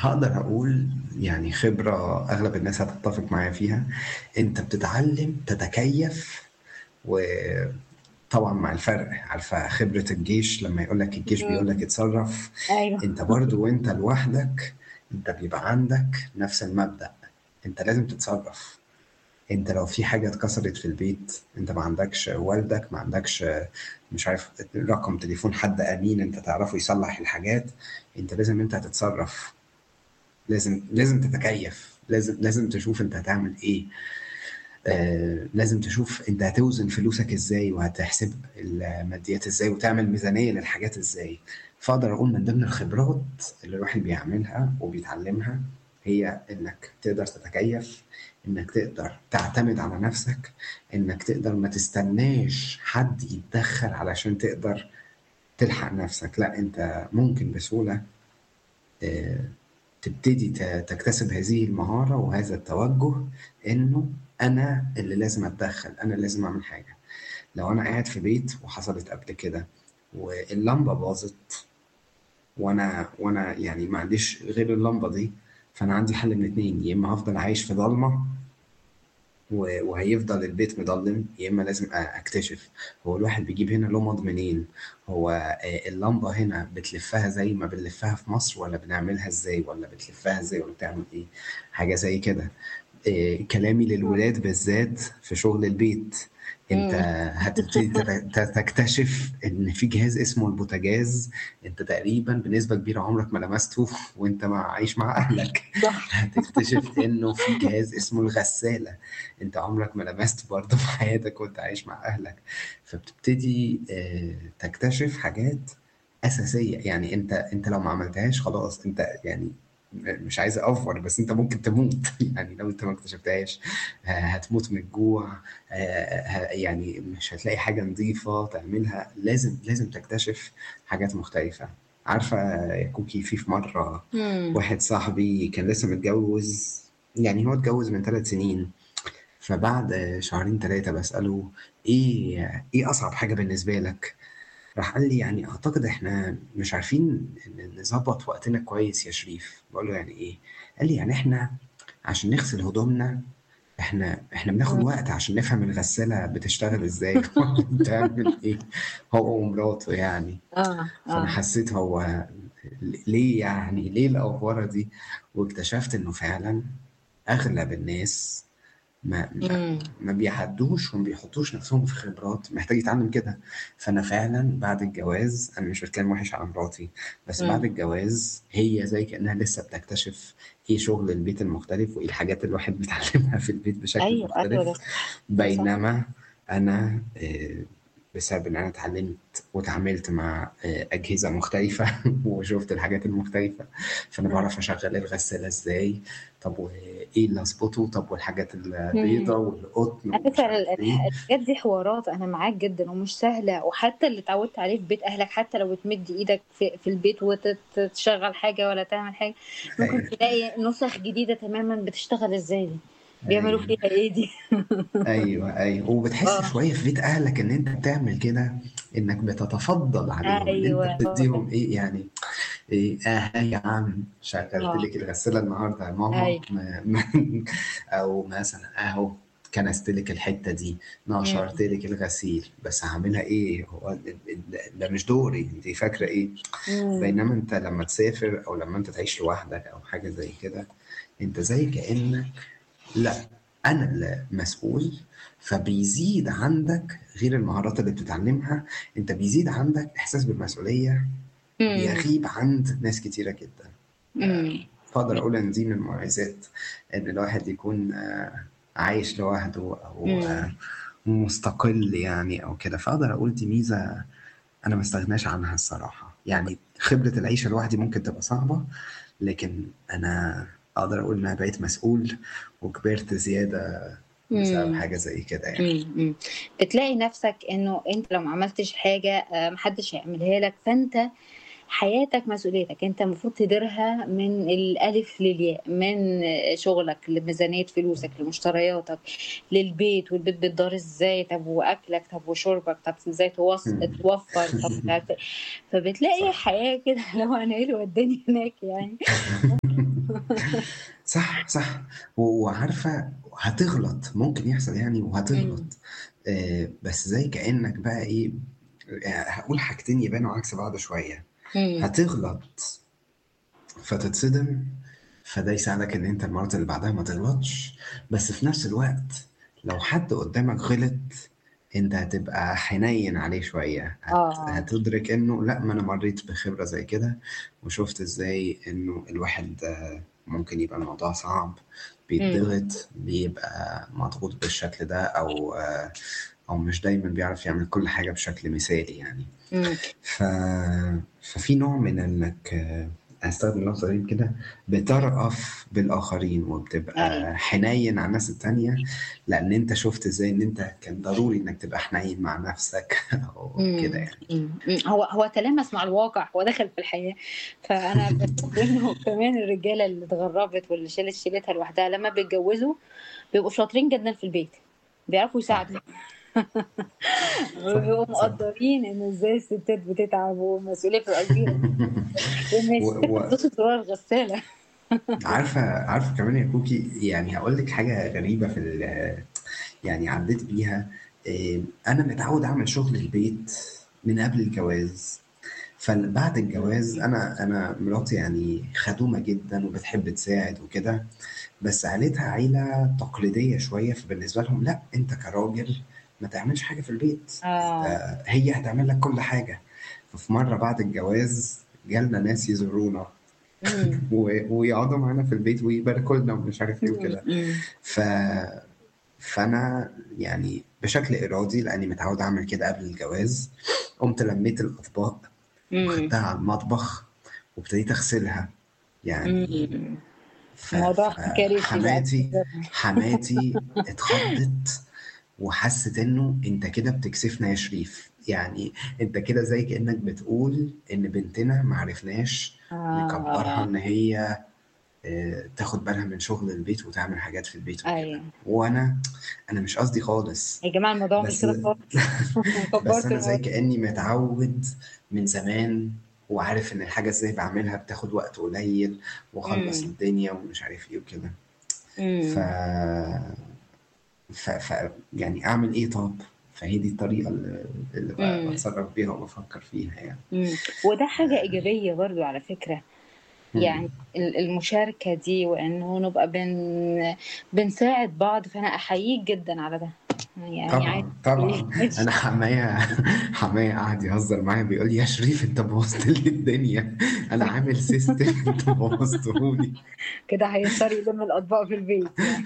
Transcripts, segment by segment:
هقدر اقول يعني خبرة اغلب الناس هتتفق معايا فيها انت بتتعلم تتكيف وطبعا مع الفرق عارفة خبرة الجيش لما يقول لك الجيش بيقول لك إمم. اتصرف أيوه. انت برضو وانت لوحدك انت بيبقى عندك نفس المبدأ انت لازم تتصرف انت لو في حاجة اتكسرت في البيت انت ما عندكش والدك ما عندكش مش عارف رقم تليفون حد امين انت تعرفه يصلح الحاجات انت لازم انت هتتصرف لازم لازم تتكيف لازم لازم تشوف انت هتعمل ايه آه لازم تشوف انت هتوزن فلوسك ازاي وهتحسب الماديات ازاي وتعمل ميزانية للحاجات ازاي فاقدر اقول من ضمن الخبرات اللي الواحد بيعملها وبيتعلمها هي انك تقدر تتكيف انك تقدر تعتمد على نفسك انك تقدر ما تستناش حد يتدخل علشان تقدر تلحق نفسك لا انت ممكن بسهولة آه، تبتدي ت- تكتسب هذه المهارة وهذا التوجه انه انا اللي لازم اتدخل انا اللي لازم اعمل حاجة لو انا قاعد في بيت وحصلت قبل كده واللمبة باظت وانا وانا يعني ما عنديش غير اللمبة دي فانا عندي حل من اتنين يا اما هفضل عايش في ضلمة و- وهيفضل البيت مضلم يا اما لازم أ- اكتشف هو الواحد بيجيب هنا لمض منين هو آه، اللمبة هنا بتلفها زي ما بنلفها في مصر ولا بنعملها ازاي ولا بتلفها ازاي ولا بتعمل ايه حاجة زي كده إيه، كلامي للولاد بالذات في شغل البيت انت إمم. هتبتدي تت- ت- تكتشف ان في جهاز اسمه البوتاجاز انت تقريبا بنسبة كبيرة عمرك ما لمسته وانت مع عايش مع اهلك صح. هتكتشف انه في جهاز اسمه الغسالة انت عمرك ما لمسته برضه في حياتك وانت عايش مع اهلك فبتبتدي آه، تكتشف حاجات اساسية يعني انت انت لو ما عملتهاش خلاص انت يعني مش عايز اوفر بس انت ممكن تموت يعني لو انت ما اكتشفتهاش ه- هتموت من الجوع ه- ه- يعني مش هتلاقي حاجة نظيفة تعملها لازم لازم تكتشف حاجات مختلفة عارفة يا كوكي في في مرة إمم. واحد صاحبي كان لسه متجوز يعني هو اتجوز من ثلاث سنين فبعد شهرين ثلاثة بسأله ايه ايه اصعب حاجة بالنسبة لك راح قال لي يعني اعتقد احنا مش عارفين ن- نظبط وقتنا كويس يا شريف بقول له يعني ايه قال لي يعني احنا عشان نغسل هدومنا احنا احنا بناخد إمم. وقت عشان نفهم الغسالة بتشتغل ازاي ولا بتعمل ايه هو ومراته يعني آه، فانا آه. حسيت هو ليه يعني ليه الأفورة دي واكتشفت انه فعلا اغلب الناس ما ما, إمم. ما بيعدوش وما بيحطوش نفسهم في خبرات محتاج يتعلم كده فانا فعلا بعد الجواز انا مش بتكلم وحش على مراتي بس بعد إمم. الجواز هي زي كأنها لسه بتكتشف ايه شغل البيت المختلف وايه الحاجات اللي الواحد بيتعلمها في البيت بشكل أيوه، أيوه ده مختلف صح، ده صح. بينما انا آه، بسبب ان انا اتعلمت وتعاملت مع آه، اجهزه مختلفه وشفت الحاجات المختلفه فانا إمم. بعرف اشغل الغساله ازاي طب وايه اللي اظبطه طب والحاجات إمم. البيضه والقطن ومش عارفة عارف ال- ايه الح- الحاجات دي حوارات أنا معاك جدا ومش سهلة وحتى اللي اتعودت عليه في بيت أهلك حتى لو تمد إيدك في, في البيت وتشغل حاجة ولا تعمل حاجة ممكن ايوه تلاقي نسخ جديدة تماما بتشتغل إزاي دي بيعملوا ايوه فيها إيه دي ايوه ايوه وبتحس اه شويه في بيت اهلك ان انت بتعمل كده انك بتتفضل عليهم ان أيوه انت بتديهم ايه يعني إيه اه يا عم شغلت اه لك الغسالة النهاردة يا ماما أيوه ما ما أو مثلا أهو كنست لك الحتة دي نشرت مم. لك الغسيل بس هعملها إيه هو ده مش دوري أنت فاكرة إيه مم. بينما أنت لما تسافر أو لما أنت تعيش لوحدك أو حاجة زي كده أنت زي كأنك لا أنا اللي مسؤول فبيزيد عندك غير المهارات اللي بتتعلمها أنت بيزيد عندك إحساس بالمسؤولية مم. بيغيب عند ناس كتيرة جدا مم. فأقدر أقول إن دي من المميزات إن الواحد يكون آه، عايش لوحده أو مم. آه، مستقل يعني أو كده فأقدر أقول دي ميزة أنا ما استغناش عنها الصراحة يعني خبرة العيشة لوحدي ممكن تبقى صعبة لكن أنا أقدر أقول إن أنا بقيت مسؤول وكبرت زيادة بسبب مم. حاجة زي كده يعني مم. مم. بتلاقي نفسك انه انت لو ما عملتش حاجة آه، محدش هيعملها لك فانت حياتك مسؤوليتك انت المفروض تديرها من الالف للياء من شغلك لميزانية فلوسك لمشترياتك للبيت والبيت بيتدار ازاي طب واكلك طب وشربك طب ازاي توص... مم. توفر طب مش عارفة. فبتلاقي صح حياة كده لو انا ايه اللي وداني هناك يعني صح صح و- وعارفة هتغلط ممكن يحصل يعني إمم. وهتغلط آه، بس زي كأنك بقى ايه آه، هقول حاجتين يبانوا عكس بعض شوية إمم. هتغلط فتتصدم فده يساعدك ان انت المرات اللي بعدها ما تغلطش بس في نفس الوقت لو حد قدامك غلط انت هتبقى حنين عليه شوية هت... آه. هتدرك انه لا ما انا مريت بخبرة زي كده وشفت ازاي انه الواحد آه، ممكن يبقى الموضوع صعب إمم. بيتضغط بيبقى مضغوط بالشكل ده او آه، او مش دايما بيعرف يعمل كل حاجة بشكل مثالي يعني إمم. ف... ففي نوع من انك آه، هستخدم اللفظ غريب كده بترأف بالآخرين وبتبقى أيوه. حنين على الناس التانية لأن أنت شفت إزاي إن أنت كان ضروري إنك تبقى حنين مع نفسك أو كده إمم. يعني إمم. إمم. هو هو تلامس مع الواقع هو دخل في الحياة فأنا بشوف إنه كمان الرجالة اللي اتغربت واللي شالت شيلتها لوحدها لما بيتجوزوا بيبقوا شاطرين جدا في البيت بيعرفوا صح يساعدوا صح وبيبقوا صح مقدرين إن إزاي الستات بتتعب والمسؤولية بتبقى كبيرة وإن و... الستات و... بتدوس زرار الغسالة عارفة عارفة كمان يا كوكي يعني هقول لك حاجة غريبة في ال... يعني عديت بيها إيه، أنا متعود أعمل شغل البيت من قبل الجواز فبعد الجواز أنا أنا مراتي يعني خدومة جدا وبتحب تساعد وكده بس عيلتها عيلة تقليدية شوية فبالنسبة لهم لا أنت كراجل ما تعملش حاجة في البيت آه أنت هي هتعمل لك كل حاجة ففي مرة بعد الجواز جالنا ناس يزورونا إمم. و- ويقعدوا معانا في البيت ويباركوا لنا ومش عارف ايه إمم. وكده إمم. ف فانا يعني بشكل ارادي لاني متعود اعمل كده قبل الجواز قمت لميت الاطباق إمم. وخدتها على المطبخ وابتديت اغسلها يعني إمم. ف... الموضوع كارثي بقى فحماتي بالنسبة لنا. حماتي اتخضت وحست انه انت كده بتكسفنا يا شريف يعني انت كده زي كأنك بتقول ان بنتنا معرفناش نكبرها آه ان هي آه، تاخد بالها من شغل البيت وتعمل حاجات في البيت وكده أيوه وانا انا مش قصدي خالص يا جماعة الموضوع مش بس كده خالص بس كبرت انا زي الموضوع كأني متعود من زمان وعارف ان الحاجة ازاي بعملها بتاخد وقت قليل واخلص إمم. الدنيا ومش عارف ايه وكده ف... إمم. ف... ف يعني اعمل ايه طب فهي دي الطريقة اللي, اللي ب- إمم. بتصرف بيها وبفكر فيها يعني إمم. وده حاجة إيجابية برضو على فكرة يعني مم. ال- المشاركة دي وإنه نبقى بن بنساعد بعض فأنا أحييك جدا على ده يعني عادي طبعا طبعا ماشي انا حماية حماية قاعد يهزر معايا بيقول لي يا شريف انت بوظت لي الدنيا انا عامل سيستم انت بوظتهولي كده هيضطر يلم الأطباق في البيت يعني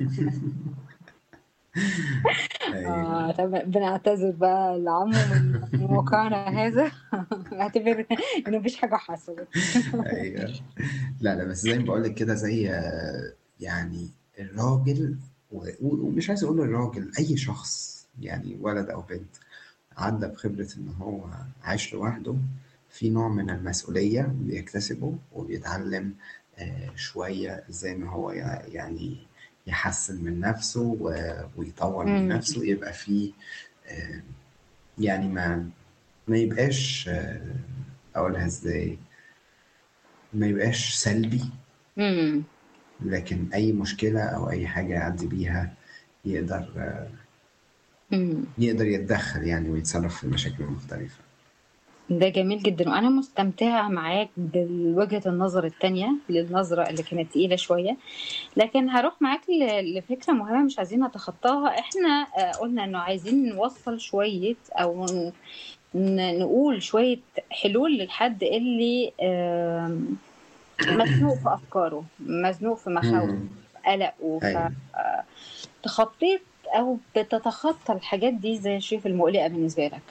ايوه آه طب بنعتذر بقى لعمو من من موقعنا هذا اعتبر إنه مفيش حاجة حصلت ايوه لا لا بس زي ما بقول لك كده زي آه، يعني الراجل و- و- ومش عايز اقول الراجل اي شخص يعني ولد او بنت عدى بخبرة ان هو عايش لوحده في نوع من المسؤولية بيكتسبه وبيتعلم آه، شوية ازاي ان هو ي- يعني يحسن من نفسه و- ويطور من امم نفسه يبقى فيه آه، يعني ما ما يبقاش آه، اقولها ازاي ما يبقاش سلبي امم لكن اي مشكلة او اي حاجة يعدي بيها يقدر آه، امم يقدر يتدخل يعني ويتصرف في المشاكل المختلفة ده جميل جدا وانا مستمتعة معاك بوجهة النظر التانية للنظرة اللي كانت تقيلة شوية لكن هروح معاك ل- لفكرة مهمة مش عايزين نتخطاها احنا آه، قلنا انه عايزين نوصل شوية او ن- ن- نقول شوية حلول للحد اللي آم، مزنوق في افكاره مزنوق في مخاوفه مم. قلقه ايوه فتخطيت او بتتخطى الحاجات دي زي شايف المقلقة بالنسبة لك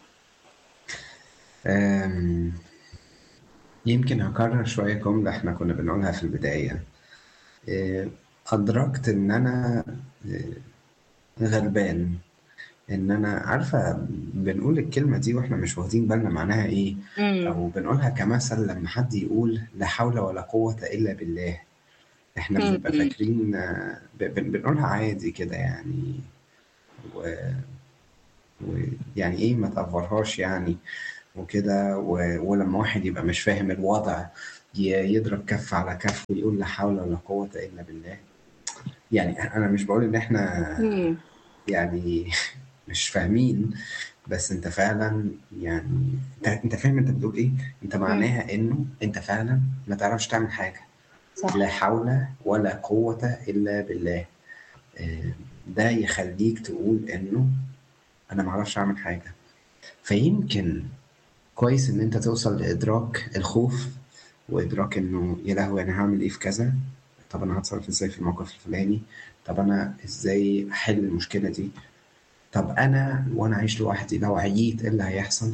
أم، يمكن هكرر شوية جملة احنا كنا بنقولها في البداية إيه، أدركت إن أنا إيه، غلبان إن أنا عارفة بنقول الكلمة دي وإحنا مش واخدين بالنا معناها إيه امم أو بنقولها كمثل لما حد يقول لا حول ولا قوة إلا بالله إحنا بنبقى امم فاكرين آه، ب- بن- بنقولها عادي كده يعني و- ويعني إيه ما تأفرهاش يعني وكده و... ولما واحد يبقى مش فاهم الوضع ي- يضرب كف على كف ويقول لا حول ولا قوة إلا بالله يعني أنا مش بقول إن إحنا مم. يعني مش فاهمين بس أنت فعلا يعني أنت أنت فاهم أنت بتقول إيه؟ أنت مم. معناها إنه أنت فعلا ما تعرفش تعمل حاجة صح لا حول ولا قوة إلا بالله آه، ده يخليك تقول إنه أنا ما أعرفش أعمل حاجة فيمكن كويس إن أنت توصل لإدراك الخوف وإدراك إنه يا لهوي أنا هعمل إيه في كذا طب أنا هتصرف إزاي في الموقف الفلاني طب أنا إزاي أحل المشكلة دي طب أنا وأنا عايش لوحدي لو عييت إيه اللي هيحصل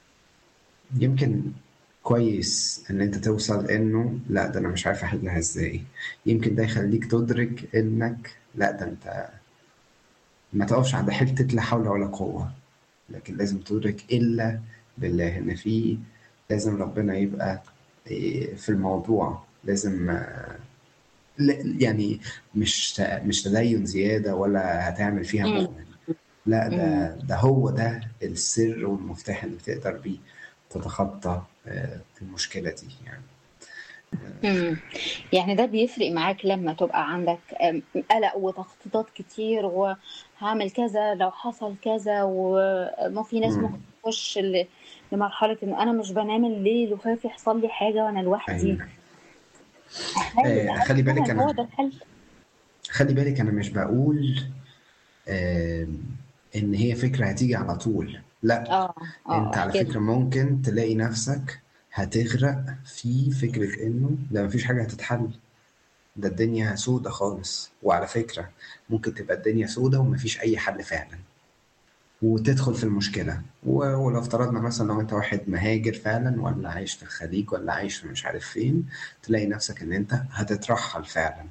يمكن كويس ان انت توصل انه لا ده انا مش عارف احلها ازاي يمكن ده يخليك تدرك انك لا ده انت ما تقفش عند حتة لا حول ولا قوة لكن لازم تدرك الا بالله ان في لازم ربنا يبقى إيه، في الموضوع لازم آه، ل- يعني مش ت- مش تدين زيادة ولا هتعمل فيها مم. مؤمن لا مم. ده ده هو ده السر والمفتاح اللي تقدر بيه تتخطى آه، المشكلة دي يعني مم. يعني ده بيفرق معاك لما تبقى عندك أم، قلق وتخطيطات كتير وهعمل كذا لو حصل كذا وما في ناس مم. ممكن تخش ل- لمرحلة انه انا مش بنام الليل وخايف يحصل لي حاجة وانا لوحدي أيوة هل آه، هل خلي بالك فعلا هو ده أنا الحل؟ خلي بالك أنا مش بقول آه، إن هي فكرة هتيجي على طول لا اه اه أنت على احكي فكرة ممكن تلاقي نفسك هتغرق في فكرة إنه ده مفيش حاجة هتتحل ده الدنيا سودة خالص وعلى فكرة ممكن تبقى الدنيا سودة ومفيش أي حل فعلا وتدخل في المشكلة و- ولو افترضنا مثلا لو انت واحد مهاجر فعلا ولا عايش في الخليج ولا عايش في مش عارف فين تلاقي نفسك ان انت هتترحل فعلا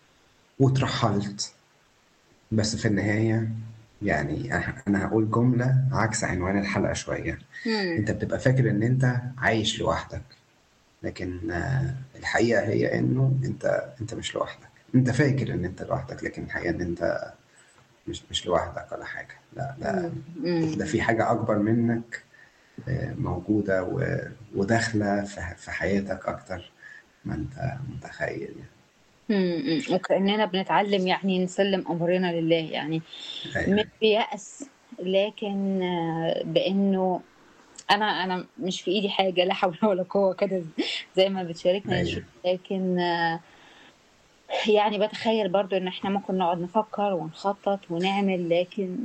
وترحلت بس في النهاية يعني أح- انا هقول جملة عكس عنوان الحلقة شوية مم. انت بتبقى فاكر ان انت عايش لوحدك لكن آه، الحقيقة هي انه انت انت مش لوحدك انت فاكر ان انت لوحدك لكن الحقيقة ان انت مش مش لوحدك ولا حاجة لا ده مم. مم. ده في حاجة أكبر منك آه، موجودة و- وداخلة في في حياتك أكتر ما أنت متخيل يعني مم. مم. وكأننا بنتعلم يعني نسلم أمرنا لله يعني مش أيوه بيأس لكن آه، بأنه أنا أنا مش في إيدي حاجة لا حول ولا قوة كده زي ما بتشاركنا يا شيخ أيوه لكن آه، يعني بتخيل برضو إن إحنا ممكن نقعد نفكر ونخطط ونعمل لكن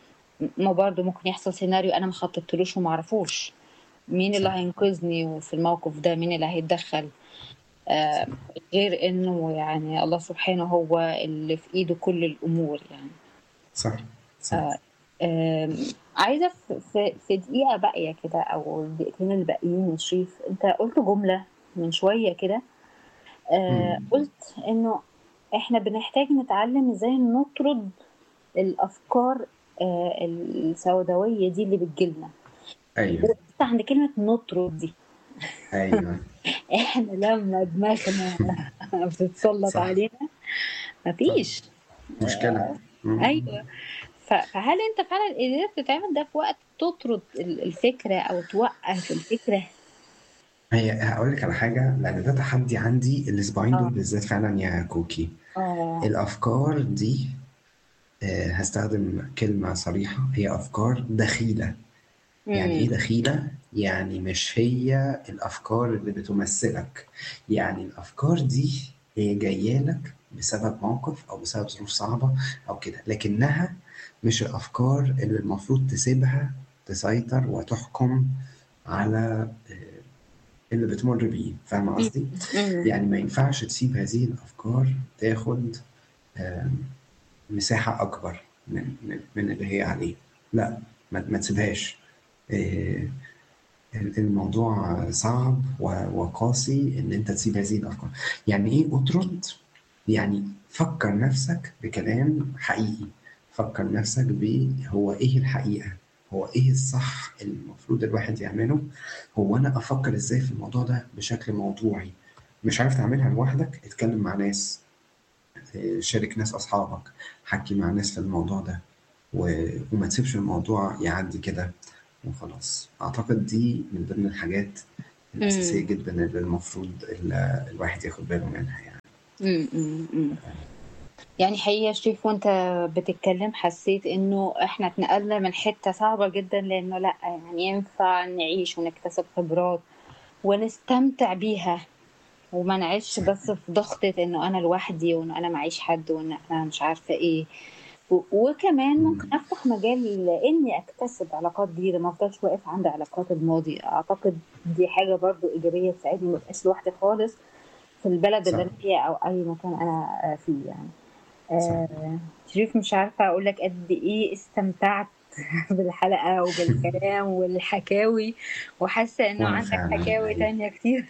ما برضو ممكن يحصل سيناريو أنا ما خططتلوش وما أعرفوش مين اللي صح هينقذني في الموقف ده مين اللي هيتدخل آه، غير إنه يعني الله سبحانه هو اللي في إيده كل الأمور يعني صح صح آه، آم، عايزة في في في دقيقة باقية كده أو الدقيقتين الباقيين يا شريف أنت قلت جملة من شوية كده آه، مم. قلت إنه إحنا بنحتاج نتعلم إزاي نطرد الأفكار آه، السوداوية دي اللي بتجيلنا أيوه وقفت عند كلمة نطرد دي أيوه إحنا لما دماغنا بتتسلط صح علينا صح مفيش مشكلة مم. ايوه ف- فهل انت فعلا قدرت تعمل ده في وقت تطرد ال- الفكره او توقف الفكره هي هقول لك على حاجة لأن ده تحدي عندي الأسبوعين دول اه بالذات فعلا يا كوكي اه الأفكار دي آه، هستخدم كلمة صريحة هي أفكار دخيلة يعني ايه امم دخيلة؟ يعني مش هي الأفكار اللي بتمثلك يعني الأفكار دي هي جاية لك بسبب موقف أو بسبب ظروف صعبة أو كده لكنها مش الأفكار اللي المفروض تسيبها تسيطر وتحكم على آه، اللي بتمر بيه فاهم قصدي؟ امم يعني ما ينفعش تسيب هذه الأفكار تاخد آم، مساحة أكبر من من من اللي هي عليه لا ما, ما تسيبهاش آه، الموضوع صعب و- وقاسي ان انت تسيب هذه الافكار يعني ايه اطرد يعني فكر نفسك بكلام حقيقي فكر نفسك ب هو ايه الحقيقة هو ايه الصح اللي المفروض الواحد يعمله هو انا افكر ازاي في الموضوع ده بشكل موضوعي مش عارف تعملها لوحدك اتكلم مع ناس آه، شارك ناس اصحابك حكي مع ناس في الموضوع ده و... وما تسيبش الموضوع يعدي كده وخلاص اعتقد دي من ضمن الحاجات الأساسية إمم. جدًا اللي المفروض ال الواحد ياخد باله منها يعني. إمم، إمم، إمم. يعني حقيقي يا شريف وأنت بتتكلم حسيت إنه إحنا اتنقلنا من حتة صعبة جدًا لإنه لأ، يعني ينفع نعيش ونكتسب خبرات ونستمتع بيها، وما نعيشش بس في ضغطة إنه أنا لوحدي وإنه أنا معيش حد وإن أنا مش عارفة إيه، و وكمان ممكن إمم. أفتح مجال إني أكتسب علاقات جديدة، ما أفضلش واقف عند علاقات الماضي، أعتقد دي حاجة برضه إيجابية تساعدني ما أبقاش لوحدي خالص في البلد اللي صح. أنا فيها أو أي مكان أنا فيه يعني. صح. آآ شريف مش عارفة أقول لك قد إيه استمتعت بالحلقة وبالكلام والحكاوي، وحاسة إنه وأنا عندك فعلًا حكاوي أيوه. تانية كتير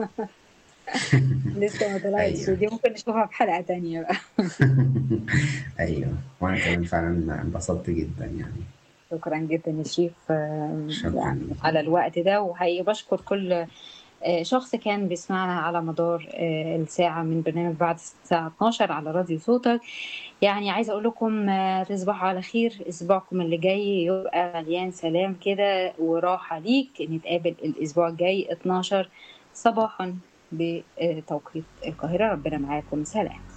لسه ما طلعتش، أيوه. ودي ممكن نشوفها في حلقة تانية بقى. أيوه، وأنا كمان فعلًا انبسطت جدًا يعني. شكرًا جدًا يا شريف شكرًا يعني ليكِ. على الوقت ده، وحقيقي باشكر كل آآ شخص كان بيسمعنا على مدار آآ الساعة من برنامج بعد الساعة 12 على راديو صوتك. يعني عايزة أقول لكم تصبحوا على خير، أسبوعكم اللي جاي يبقى مليان سلام كده وراحة ليك، نتقابل الأسبوع الجاي 12 صباحًا بتوقيت القاهرة، ربنا معاكم، سلام.